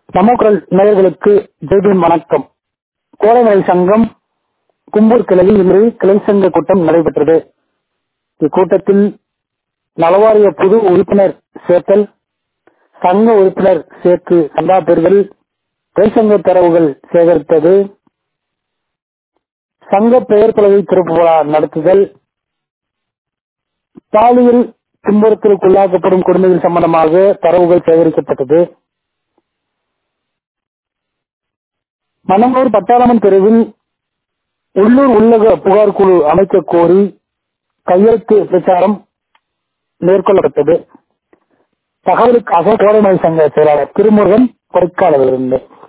நமக்குரல் நேயர்களுக்கு ஜெய்பீம் வணக்கம் கோடைமலை சங்கம் கும்பூர் கிளையில் இன்று கிளை சங்க கூட்டம் நடைபெற்றது இக்கூட்டத்தில் நலவாரிய புது உறுப்பினர் சேர்த்தல் சங்க உறுப்பினர் சேர்த்து சந்தா பெறுதல் கிளை சங்க தரவுகள் சேகரித்தது சங்க பெயர் பலகை திறப்பு விழா நடத்துதல் பாலியல் துன்புறுத்தலுக்குள்ளாக்கப்படும் குழந்தைகள் சம்பந்தமாக தரவுகள் சேகரிக்கப்பட்டது மணங்கூர் பட்டாளமன் தெருவில் உள்ளூர் உள்ளக புகார் குழு அமைக்க கோரி கையெழுத்து பிரச்சாரம் மேற்கொள்ளப்பட்டது தகவலுக்காக கோடைமலை சங்க செயலாளர் திருமுருகன் கொடைக்கானலிருந்து